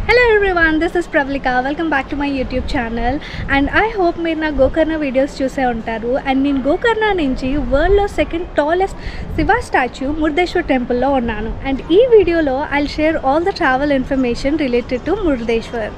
hello everyone this is Pravalika welcome back to my YouTube channel and I hope మీరు నా Gokarna videos చూసే ఉంటారు and నేను గోకర్ణ నుంచి వరల్డ్లో second tallest Shiva statue Murudeshwar టెంపుల్లో ఉన్నాను అండ్ ఈ వీడియోలో I share all the travel information related to Murudeshwar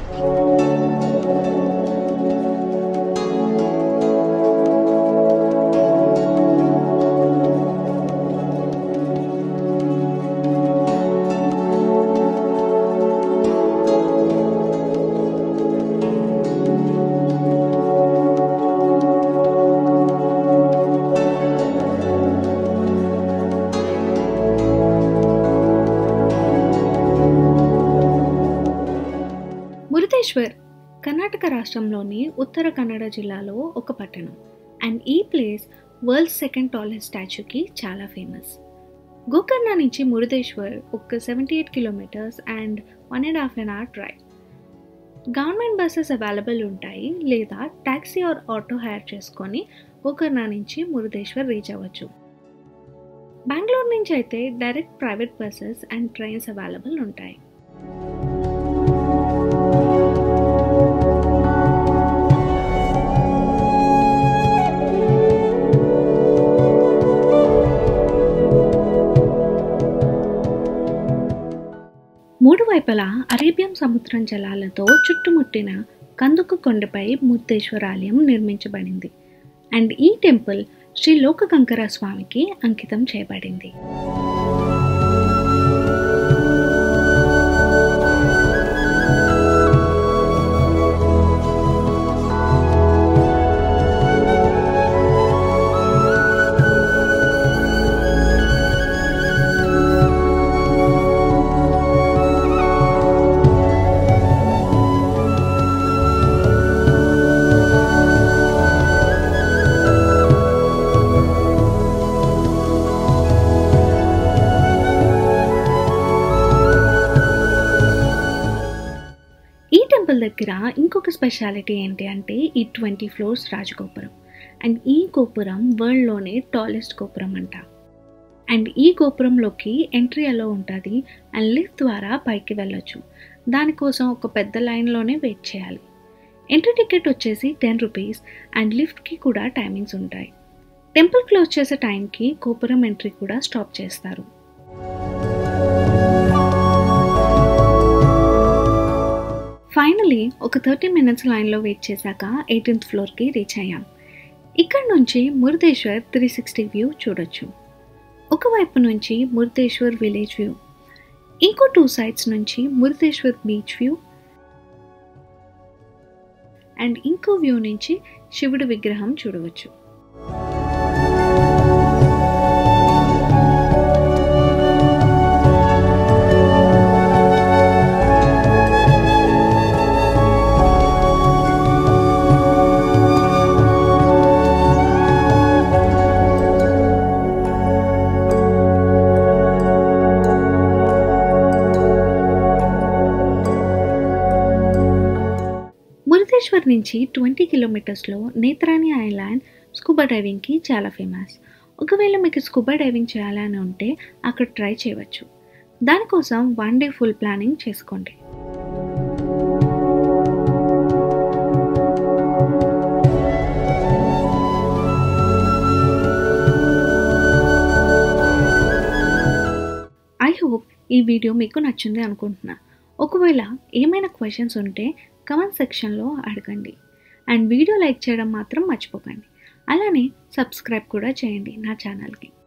Murudeshwar Karnataka రాష్ట్రంలోని ఉత్తర కన్నడ జిల్లాలో ఒక పట్టణం అండ్ ఈ ప్లేస్ వరల్డ్ సెకండ్ టాలెస్ట్ స్టాచ్యూకి చాలా ఫేమస్ గోకర్ణ నుంచి మురుదేశ్వర్ ఒక seventy eight kilometres and one and half an hour drive government buses available ఉంటాయి లేదా ట్యాక్సీ ఆర్ ఆటో హైర్ చేసుకొని గోకర్ణ నుంచి మురుదేశ్వర్ రీచ్ అవ్వచ్చు బెంగళూరు నుంచి అయితే direct private buses and trains available ఉంటాయి మూడు వైపులా అరేబియన్ సముద్రం జలాలతో చుట్టుముట్టిన కందుకు కొండపై ముత్తేశ్వర ఆలయం నిర్మించబడింది అండ్ ఈ టెంపుల్ శ్రీ లోకకంకర స్వామికి అంకితం చేయబడింది ఈ టెంపుల్ దగ్గర ఇంకొక స్పెషాలిటీ ఏంటి అంటే ఈ ట్వంటీ ఫ్లోర్స్ రాజగోపురం అండ్ ఈ గోపురం వరల్డ్లోనే టాలెస్ట్ గోపురం అంట అండ్ ఈ గోపురంలోకి ఎంట్రీ ఎలా ఉంటుంది అండ్ లిఫ్ట్ ద్వారా పైకి వెళ్ళొచ్చు దానికోసం ఒక పెద్ద లైన్లోనే వెయిట్ చేయాలి ఎంట్రీ టికెట్ వచ్చేసి టెన్ రూపీస్ అండ్ లిఫ్ట్కి కూడా టైమింగ్స్ ఉంటాయి టెంపుల్ క్లోజ్ చేసే టైంకి గోపురం ఎంట్రీ కూడా స్టాప్ చేస్తారు ఫైనలీ ఒక థర్టీ మినిట్స్ లైన్లో వెయిట్ చేశాక ఎయిటీన్త్ ఫ్లోర్కి రీచ్ అయ్యాం ఇక్కడ నుంచి మురుదేశ్వర్ త్రీ సిక్స్టీ వ్యూ చూడొచ్చు ఒకవైపు నుంచి మురుదేశ్వర్ విలేజ్ వ్యూ ఇంకో టూ సైడ్స్ నుంచి మురుదేశ్వర్ బీచ్ వ్యూ అండ్ ఇంకో వ్యూ నుంచి శివుడి విగ్రహం చూడవచ్చు మురుదేశ్వర్ నుంచి ట్వంటీ కిలోమీటర్స్లో నేత్రాని ఐలాండ్ స్కూబా డైవింగ్కి చాలా ఫేమస్ ఒకవేళ మీకు స్కూబా డైవింగ్ చేయాలని ఉంటే అక్కడ ట్రై చేయవచ్చు దానికోసం వన్ డే ఫుల్ ప్లానింగ్ చేసుకోండి ఐ హోప్ ఈ వీడియో మీకు నచ్చింది అనుకుంటున్నా ఒకవేళ ఏమైనా క్వశ్చన్స్ ఉంటే కమెంట్ సెక్షన్లో అడగండి అండ్ వీడియో లైక్ చేయడం మాత్రం మర్చిపోకండి అలానే సబ్స్క్రైబ్ కూడా చేయండి నా ఛానల్కి